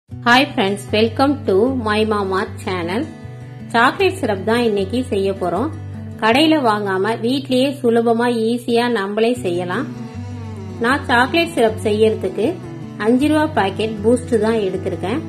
Hi friends welcome to my மாமா channel chocolate syrup தான் இன்னைக்கு செய்ய போறோம் கடையில வாங்காம வீட்லயே சுலபமா ஈஸியா நம்மளே செய்யலாம் நான் சாக்லேட் சிரப் செய்யறதுக்கு அஞ்சு ரூபா பாக்கெட் பூஸ்ட் தான் எடுத்திருக்கேன்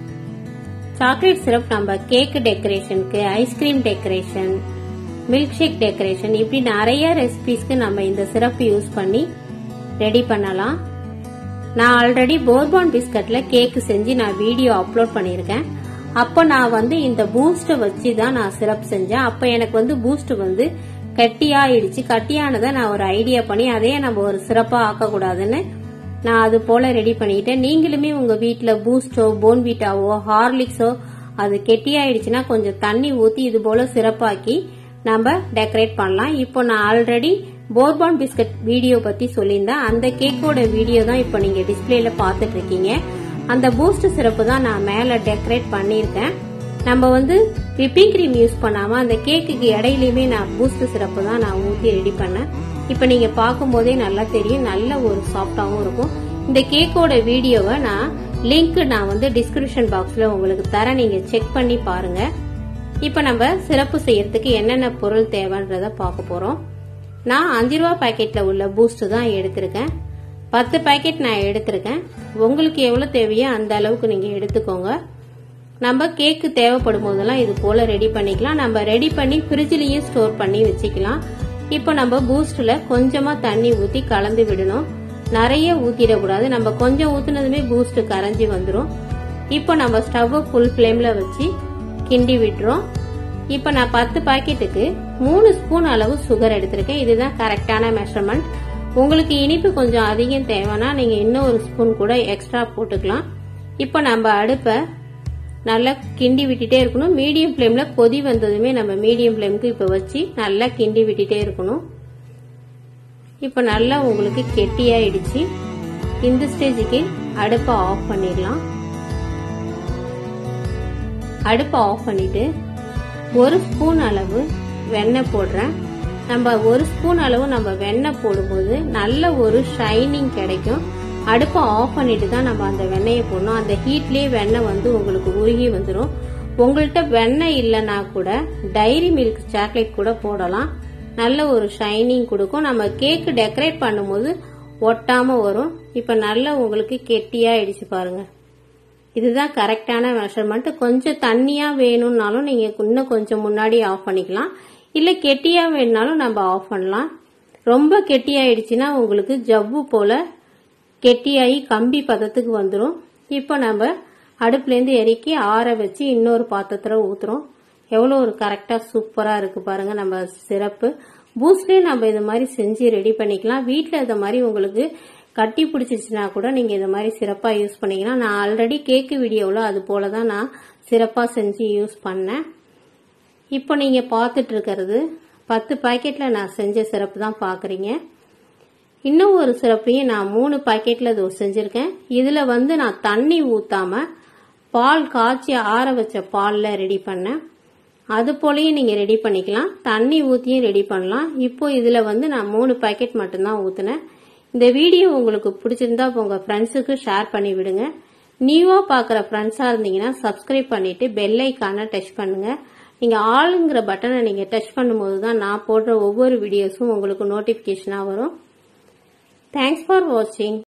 சாக்லேட் சிரப் நம்ம கேக் டெக்கரேஷனுக்கு ice cream decoration milkshake decoration இப்படி நிறைய ரெசிபிஸ்க்கு நம்ம இந்த சிரப் யூஸ் பண்ணி ரெடி பண்ணலாம் நான் ஆல்ரெடி போர்பான் பிஸ்கட்ல கேக் செஞ்சு நான் வீடியோ அப்லோட் பண்ணியிருக்கேன் அப்போ நான் வந்து இந்த பூஸ்ட்டை வச்சு தான் நான் சிரப் செஞ்சேன் அப்போ எனக்கு வந்து பூஸ்ட் வந்து கட்டியாயிடுச்சு கட்டியானதை நான் ஒரு ஐடியா பண்ணி அதையே நம்ம ஒரு சிறப்பா ஆக்கக்கூடாதுன்னு நான் அது போல ரெடி பண்ணிட்டேன் நீங்களுமே உங்க வீட்ல பூஸ்டோ போன்விட்டாவோ ஹார்லிக்ஸோ அது கெட்டியாயிடுச்சுன்னா கொஞ்சம் தண்ணி ஊத்தி இது போல சிறப்பாக்கி நம்ம டெக்கரேட் பண்ணலாம் இப்போ நான் ஆல்ரெடி போர்பான் பிஸ்கட் வீடியோ பத்தி சொல்லியிருந்தேன் அந்த கேக்கோட வீடியோ தான் இப்போ நீங்க டிஸ்பிளேல பாத்துட்டு இருக்கீங்க அந்த பூஸ்ட் சிறப்பு தான் நான் மேல டெக்கரேட் பண்ணியிருக்கேன் நம்ம வந்து விப்பிங் கிரீம் யூஸ் பண்ணாம அந்த கேக்குக்கு இடையிலயுமே நான் பூஸ்ட் சிறப்பு தான் நான் ஊத்தி ரெடி பண்ணேன் இப்ப நீங்க பார்க்கும் போதே நல்லா தெரியும் நல்ல ஒரு சாஃப்டாவும் இருக்கும் இந்த கேக்கோட வீடியோவை நான் லிங்க் நான் வந்து டிஸ்கிரிப்ஷன் பாக்ஸ்ல உங்களுக்கு தரேன் நீங்க செக் பண்ணி பாருங்க இப்ப நம்ம சிறப்பு செய்யறதுக்கு என்னென்ன பொருள் தேவைன்றத பார்க்க போறோம் நான் அஞ்சு ரூபா பாக்கெட்ல உள்ள பூஸ்ட் தான் எடுத்திருக்கேன் பத்து பாக்கெட் நான் எடுத்திருக்கேன் உங்களுக்கு எவ்வளவு தேவையோ அந்த அளவுக்கு நீங்க எடுத்துக்கோங்க நம்ம கேக்கு தேவைப்படும் போதெல்லாம் இது போல ரெடி பண்ணிக்கலாம் நம்ம ரெடி பண்ணி ஃப்ரிட்ஜ்லயும் ஸ்டோர் பண்ணி வச்சுக்கலாம் இப்போ நம்ம பூஸ்ட்ல கொஞ்சமா தண்ணி ஊத்தி கலந்து விடணும் நிறைய ஊத்திடக்கூடாது நம்ம கொஞ்சம் ஊத்துனதுமே பூஸ்ட் கரைஞ்சி வந்துடும் இப்போ நம்ம ஸ்டவ் ஃபுல் ஃப்ளேம்ல வச்சு கிண்டி விட்டுறோம் இப்போ நான் பத்து பாக்கெட்டுக்கு மூணு ஸ்பூன் அளவு சுகர் எடுத்திருக்கேன் இதுதான் கரெக்டான மெஷர்மெண்ட் உங்களுக்கு இனிப்பு கொஞ்சம் அதிகம் தேவைன்னா நீங்க இன்னும் ஒரு ஸ்பூன் கூட எக்ஸ்ட்ரா போட்டுக்கலாம் இப்போ நம்ம அடுப்பை நல்லா கிண்டி விட்டுட்டே இருக்கணும் மீடியம் ஃப்ளேம்ல கொதி வந்ததுமே நம்ம மீடியம் ஃப்ளேமுக்கு இப்போ வச்சு நல்லா கிண்டி விட்டுட்டே இருக்கணும் இப்போ நல்லா உங்களுக்கு கெட்டியாயிடுச்சு இந்த ஸ்டேஜுக்கு அடுப்பை ஆஃப் பண்ணிடலாம் அடுப்பை ஆஃப் பண்ணிட்டு ஒரு ஸ்பூன் அளவு வெண்ணெய் போடுறேன் நம்ம ஒரு ஸ்பூன் அளவு நம்ம வெண்ணெய் போடும்போது நல்ல ஒரு ஷைனிங் கிடைக்கும் அடுப்பை ஆஃப் பண்ணிட்டு தான் நம்ம அந்த வெண்ணெயை போடணும் அந்த ஹீட்லயே வெண்ணெய் வந்து உங்களுக்கு உருகி வந்துடும் உங்கள்கிட்ட வெண்ணெய் இல்லைன்னா கூட டைரி மில்க் சாக்லேட் கூட போடலாம் நல்ல ஒரு ஷைனிங் கொடுக்கும் நம்ம கேக் டெக்கரேட் பண்ணும்போது ஒட்டாம வரும் இப்ப நல்லா உங்களுக்கு கெட்டியா ஆயிடுச்சு பாருங்க இதுதான் கரெக்டான மெஷர்மெண்ட் கொஞ்சம் தண்ணியா வேணும்னாலும் நீங்க இன்னும் கொஞ்சம் முன்னாடி ஆஃப் பண்ணிக்கலாம் இல்ல கெட்டியா வேணும்னாலும் நம்ம ஆஃப் பண்ணலாம் ரொம்ப கெட்டியாயிடுச்சுன்னா உங்களுக்கு ஜவ்வு போல கெட்டியாகி கம்பி பதத்துக்கு வந்துடும் இப்போ நம்ம அடுப்புலேருந்து இறக்கி ஆற வச்சு இன்னொரு பாத்திரத்தில் ஊற்றுறோம் எவ்வளோ ஒரு கரெக்டாக சூப்பராக இருக்கு பாருங்க நம்ம சிறப்பு பூஸ்ட்லேயே நம்ம இது மாதிரி செஞ்சு ரெடி பண்ணிக்கலாம் வீட்டில் இந்த மாதிரி உங்களுக்கு கட்டி பிடிச்சிச்சுன்னா கூட நீங்கள் இந்த மாதிரி சிறப்பாக யூஸ் பண்ணிக்கலாம் நான் ஆல்ரெடி கேக்கு வீடியோவில் அது போல தான் நான் சிறப்பாக செஞ்சு யூஸ் பண்ணேன் இப்போ நீங்கள் பார்த்துட்டு இருக்கிறது பத்து பாக்கெட்டில் நான் செஞ்ச சிறப்பு தான் பார்க்குறீங்க இன்னும் ஒரு சிறப்பையும் நான் மூணு பாக்கெட்ல இது செஞ்சிருக்கேன் இதுல வந்து நான் தண்ணி ஊத்தாம பால் காய்ச்சி ஆற வச்ச பால்ல ரெடி பண்ணேன் அது போலயும் நீங்க ரெடி பண்ணிக்கலாம் தண்ணி ஊத்தியும் ரெடி பண்ணலாம் இப்போ இதுல வந்து நான் மூணு பாக்கெட் மட்டும்தான் ஊத்துனேன் இந்த வீடியோ உங்களுக்கு பிடிச்சிருந்தா உங்க ஃப்ரெண்ட்ஸுக்கு ஷேர் பண்ணி விடுங்க நியூவா பாக்குற ஃப்ரெண்ட்ஸா இருந்தீங்கன்னா சப்ஸ்கிரைப் பண்ணிட்டு பெல் ஐக்கான டச் பண்ணுங்க நீங்க ஆளுங்கிற பட்டனை நீங்க டச் பண்ணும்போது தான் நான் போடுற ஒவ்வொரு வீடியோஸும் உங்களுக்கு நோட்டிபிகேஷனா வரும் Thanks for watching.